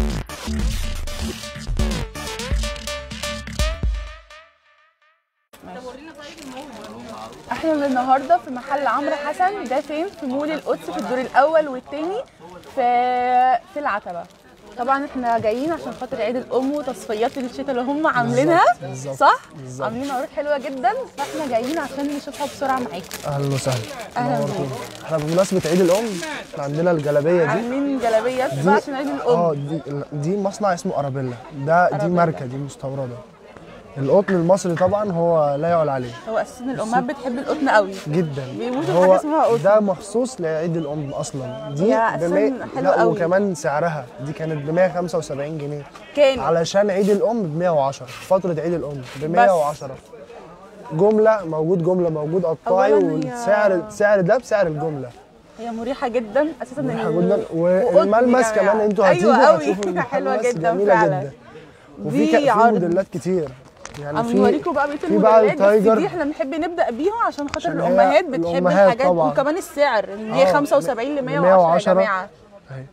احنا النهارده في محل عمرو حسن ده فين في مول القدس في الدور الاول والثاني في في العتبه طبعا احنا جايين عشان خاطر عيد الام وتصفيات الشتاء اللي هم عاملينها بالظبط، صح بالظبط. عاملين عروض حلوه جدا فاحنا جايين عشان نشوفها بسرعه معاكم اهلا وسهلا أهلا نورتونا. احنا بمناسبه عيد الام احنا عندنا الجلابيه دي عاملين جلابيات بقى عشان عيد الام اه دي دي مصنع اسمه ارابيلا ده دي أرابيلا. ماركه دي مستورده القطن المصري طبعا هو لا يعلى عليه هو اساسا الامهات بتحب القطن قوي جدا بيموتوا في هو حاجة اسمها قطن. ده مخصوص لعيد الام اصلا دي يا أساساً بمية- حلو لا قوي. وكمان سعرها دي كانت ب 175 جنيه كان علشان عيد الام ب 110 فتره عيد الام ب 110 جمله موجود جمله موجود قطاعي أولاً هي- والسعر السعر ده بسعر الجمله هي مريحه جدا اساسا مريحه ال- جدا وقطن والملمس يا كمان جماعة. انتوا هتيجوا ايوه قوي هتشوفوا حلوه الملمس جدا جميله فعلا جدا وفي دي ك- في عرض. موديلات كتير يعني اما في نوريكم بقى بقيه في بقى الموديلات بس التايجر. دي احنا بنحب نبدا بيهم عشان خاطر عشان هي الامهات بتحب الأمهات الحاجات طبعاً. وكمان السعر اللي آه، هي 75 ل 110 يا 110. جماعه اهي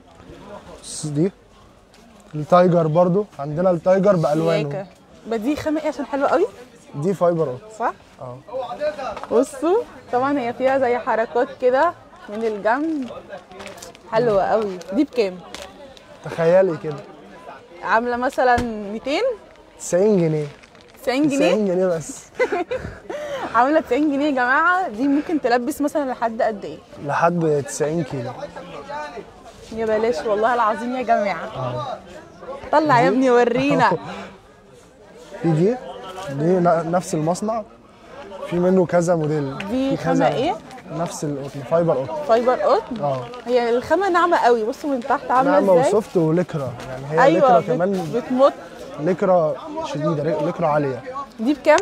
بص دي التايجر برضو عندنا التايجر بالوانه ياكا بس دي خامه ايه عشان حلوه قوي دي فايبر قط صح اه بصوا طبعا هي فيها زي حركات كده من الجنب حلوه قوي دي بكام تخيلي كده عامله مثلا 200 90 جنيه 90 جنيه 90 جنيه بس عامله 90 جنيه يا جماعه دي ممكن تلبس مثلا لحد قد ايه لحد 90 كيلو يا بلاش والله العظيم يا جماعه طلع يا ابني ورينا في دي دي ن- نفس المصنع في منه كذا موديل دي في خامة كذا- إيه؟ نفس القطن فايبر قطن فايبر قطن اه هي الخامه ناعمه قوي بصوا من تحت عامله ناعمه ازاي وسوفت ولكرة يعني هي ايوه لكرة بت... كمان بتمط لكرة شديدة لكرة عالية دي بكام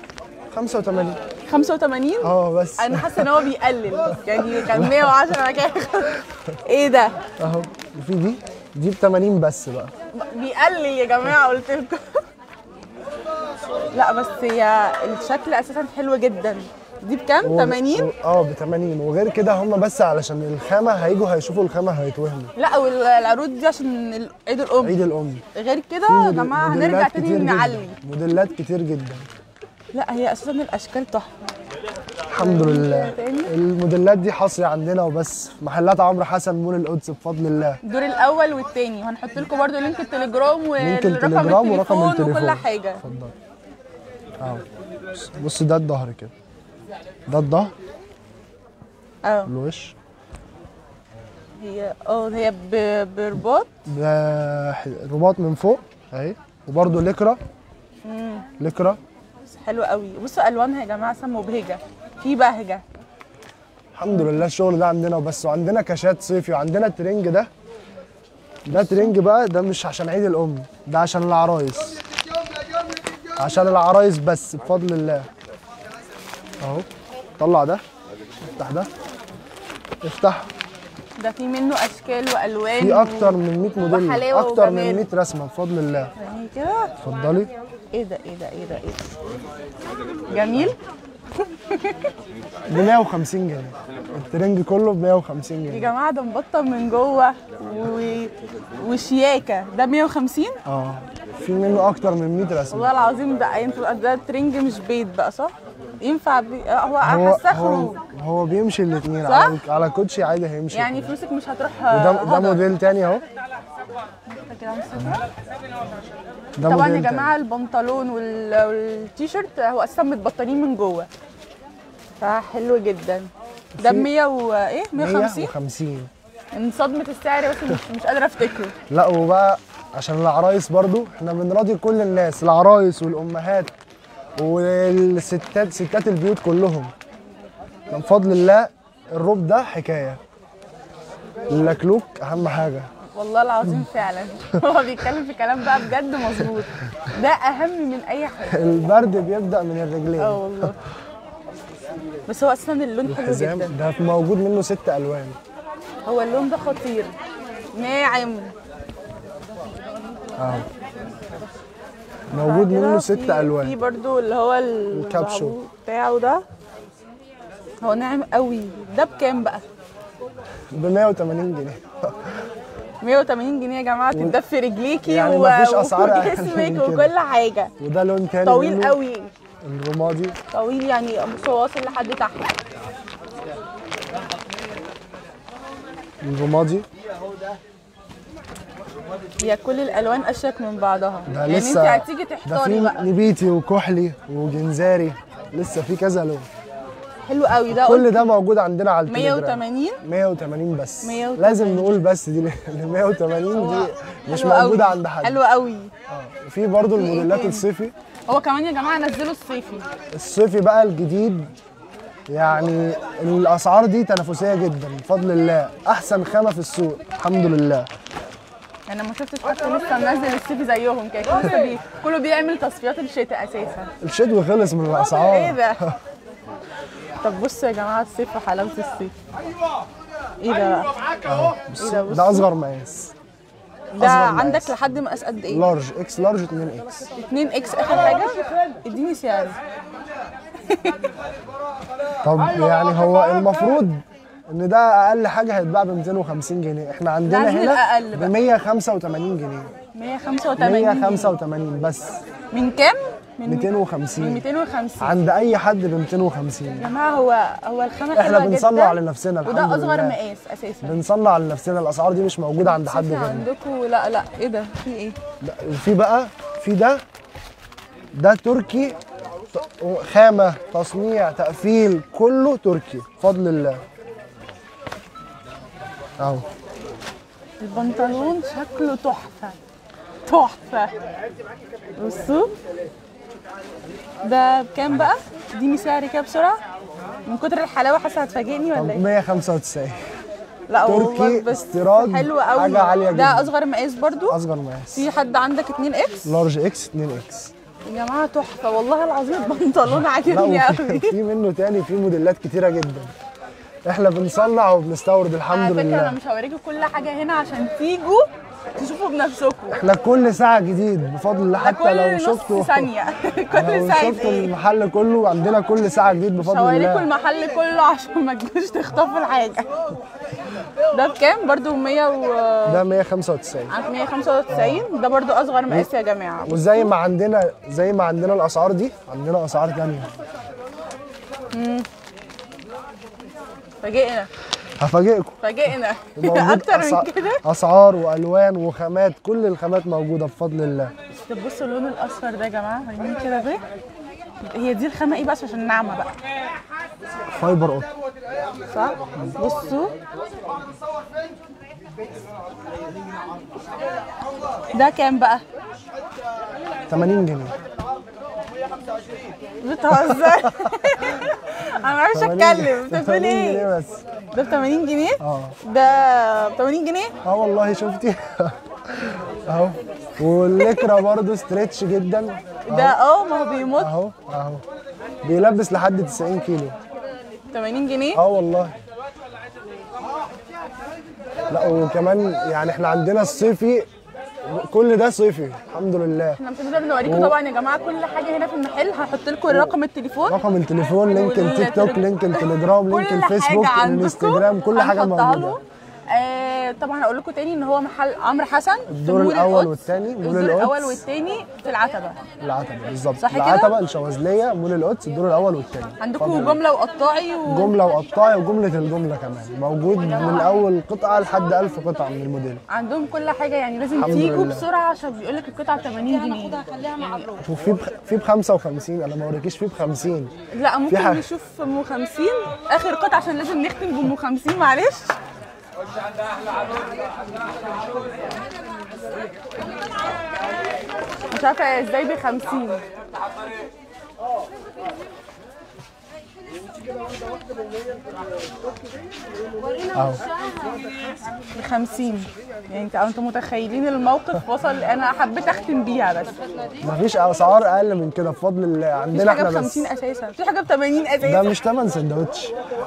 85 85 اه بس انا حاسه ان هو بيقلل يعني كان 110 انا كده ايه ده اهو في دي دي ب 80 بس بقى بيقلل يا جماعه قلت لكم لا بس هي الشكل اساسا حلو جدا دي بكام و- 80 و- اه ب 80 وغير كده هم بس علشان الخامة هيجوا هيشوفوا الخامة هيتوهموا لا والعروض دي عشان ال- عيد الام عيد الأم غير كده في يا موديل- جماعه موديلات هنرجع تاني كتير جداً. نعلي موديلات كتير جدا لا هي اساسا الاشكال تحفه الحمد لله تاني. الموديلات دي حصري عندنا وبس في محلات عمرو حسن مول القدس بفضل الله الدور الاول والتاني وهنحط لكم برضو لينك التليجرام لينك والرقم التليجرام ورقم التليفون التليفون وكل حاجه اتفضل اهو بص- بص ده الظهر كده ده الظهر اه الوش هي اه هي ب- برباط ده ح- رباط من فوق اهي وبرده لكرة لكرة بس حلوه قوي بصوا الوانها يا جماعه اصلا مبهجه في بهجه الحمد لله الشغل ده عندنا وبس وعندنا كاشات صيفي وعندنا الترنج ده ده ترنج بقى ده مش عشان عيد الام ده عشان العرايس عشان العرايس بس بفضل الله اهو طلع ده افتح ده افتح ده في منه اشكال والوان في اكتر من 100 موديل وحلاوة اكتر من وجمال. 100 رسمه بفضل الله يعني كده اتفضلي ايه ده ايه ده ايه ده ايه ده جميل ب 150 جنيه الترنج كله ب 150 يا جنيه جماعه ده مبطن من جوه و... وشياكه ده 150 اه في منه اكتر من 100 رسمه والله العظيم ده ينفع ده ترنج مش بيت بقى صح ينفع بي... آه، هو هو حاساه هو, خروج هو بيمشي الاثنين صح؟ على على كوتشي عادي هيمشي يعني فلوسك مش هتروح وده آه، ده هدر. موديل تاني اهو كده عامل صفرا. ده طبعا يا موديل جماعه البنطلون وال- والتيشيرت هو اساسا متبطنين من جوه فحلو جدا ده ب في- 100 وايه 150 150 من صدمه السعر بس مش, مش قادره افتكره لا وبقى عشان العرايس برضو احنا بنراضي كل الناس العرايس والامهات والستات ستات البيوت كلهم من فضل الله الروب ده حكايه اللكلوك اهم حاجه والله العظيم فعلا هو بيتكلم في كلام بقى بجد مظبوط ده اهم من اي حاجه البرد بيبدا من الرجلين اه والله بس هو اساسا اللون حلو الحزام جدا ده موجود منه ست الوان هو اللون ده خطير ناعم اهو موجود بعد كده منه ست في- في الوان برضو اللي هو الكابشو. الزعبوط بتاعه ده هو ناعم قوي ده بكام بقى ب 180 جنيه 180 جنيه يا جماعه تدفي رجليكي يعني و- مفيش أسعار وفوق أقل من جسمك كده. وكل حاجه وده لون تاني طويل منه، قوي الرمادي طويل يعني بص هو واصل لحد تحت الرمادي هي كل الالوان اشيك من بعضها ده يعني لسه انت هتيجي ده تحتاري في بقى نبيتي وكحلي وجنزاري لسه في كذا لون حلو قوي ده كل ده موجود عندنا على التليجرام 180 180 بس 180. لازم نقول بس دي ال 180 دي مش حلو قوي. موجوده عند حد حلو قوي آه. في برضو الموديلات تاني؟ الصيفي هو كمان يا جماعه نزلوا الصيفي الصيفي بقى الجديد يعني الاسعار دي تنافسيه جدا بفضل الله احسن خامه في السوق الحمد لله انا ما شفتش حد لسه منزل الصيفي زيهم كده كله لسه بي... كله بيعمل تصفيات الشتاء اساسا الشتوي خلص من ايه الاسعار ده طب بصوا يا جماعه الصيف وحلاوه الصيف ايه ده بقى ايه ده بص ده اصغر مقاس ده أصغر عندك مقاس. لحد مقاس قد ايه لارج اكس لارج 2 اكس 2 اكس اخر حاجه اديني سعر طب يعني هو المفروض ان ده اقل حاجه هيتباع ب 250 جنيه احنا عندنا عايزين هنا الأقل ب بقى. 185 جنيه 185 185 بس من كام من 250 من 250 عند اي حد ب 250 يا جماعه هو هو الخامه احنا حلوه بنصنع جدا لنفسنا الحمد وده اصغر لله. مقاس اساسا بنصنع لنفسنا الاسعار دي مش موجوده عند حد في غيرنا عندكم لا لا ايه ده في ايه لا، وفي بقى في ده ده تركي ت- خامه تصنيع تقفيل كله تركي بفضل الله اهو البنطلون شكله تحفه تحفه بصوا ده بكام بقى اديني سعر كده بسرعه من كتر الحلاوه حاسه هتفاجئني ولا ايه 195 لا تركي والله بس استيراد، حلو قوي حاجة عالية ده جدا. اصغر مقاس برضو اصغر مقاس في حد عندك 2 اكس لارج اكس 2 اكس يا جماعه تحفه والله العظيم البنطلون لا عاجبني وفي قوي في منه تاني في موديلات كتيره جدا احنا بنصنع وبنستورد الحمد على فكره انا لله مش هوريكم كل حاجه هنا عشان تيجوا تشوفوا بنفسكم احنا كل ساعه جديد بفضل الله ده حتى لو كل شفتوا نص ثانيه لو كل ساعه شفتوا ايه المحل كله عندنا كل ساعه جديد مش بفضل هوريكم الله المحل كله عشان ما تجوش تخطفوا الحاجه ده بكام برضو 100 و ده 195 عارف 195 ده برضو اصغر مقاس يا جماعه وزي ما عندنا زي ما عندنا الاسعار دي عندنا اسعار تانية فاجئنا هفاجئكم فاجئنا موجود اكتر من أسع- كده اسعار والوان وخامات كل الخامات موجوده بفضل الله طب بصوا اللون الاصفر ده يا جماعه عايزين كده ده هي دي الخامه ايه بس عشان ناعمه بقى فايبر قطن صح بصوا ده كام بقى 80 جنيه بتهزر انا ما بعرفش 80 اتكلم انت بتقول 80 ايه جنيه بس ده ب 80 جنيه اه ده ب 80 جنيه اه والله شفتي اهو واللكرة برضو ستريتش جدا ده اه ما هو بيموت اهو اهو بيلبس لحد 90 كيلو 80 جنيه اه والله لا وكمان يعني احنا عندنا الصيفي كل ده صيفي الحمد لله احنا مش هنقدر نوريكم طبعا يا جماعه كل حاجه هنا في المحل هحط لكم رقم التليفون رقم التليفون لينك التيك توك لينك التليجرام لينك كل الفيسبوك حاجة عندكم الانستجرام كل حاجه هنحطها موجوده له. آه طبعا هقول لكم تاني ان هو محل عمرو حسن في الدور مول الأول القدس. والتاني، مول الدور الاول القدس. والتاني في العتبه العتبه بالظبط صح كده؟ العتبه الشواذليه مول القدس الدور الاول والثاني عندكم جمله وقطاعي و... جمله وقطاعي وجمله الجمله كمان موجود من اول قطعه لحد 1000 قطعه من الموديل عندهم كل حاجه يعني لازم الحمد تيجوا لله. بسرعه عشان بيقول لك القطعه ب 80 جنيه يعني وفي بخ... في ب 55 انا ما اوريكيش في ب 50 لا ممكن حاجة. نشوف ام 50 اخر قطعه عشان لازم نختم بام 50 معلش مش عارفه ازاي ب 50 اهو ب 50 يعني انت انتوا متخيلين الموقف وصل انا حبيت اختم بيها بس مفيش اسعار اقل من كده بفضل الله مفيش عندنا حاجه احنا ب بس 50 اساسا مفيش حاجه ب 80 ده اساسا مش تمن سندوتش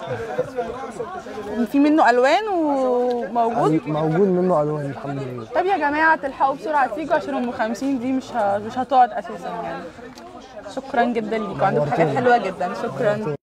في منه الوان وموجود موجود منه الوان الحمد لله طب يا جماعه تلحقوا بسرعه تيجوا عشان ام 50 دي مش ه... مش هتقعد اساسا يعني شكرا جدا ليكم عندكم حاجات حلوه جدا شكرا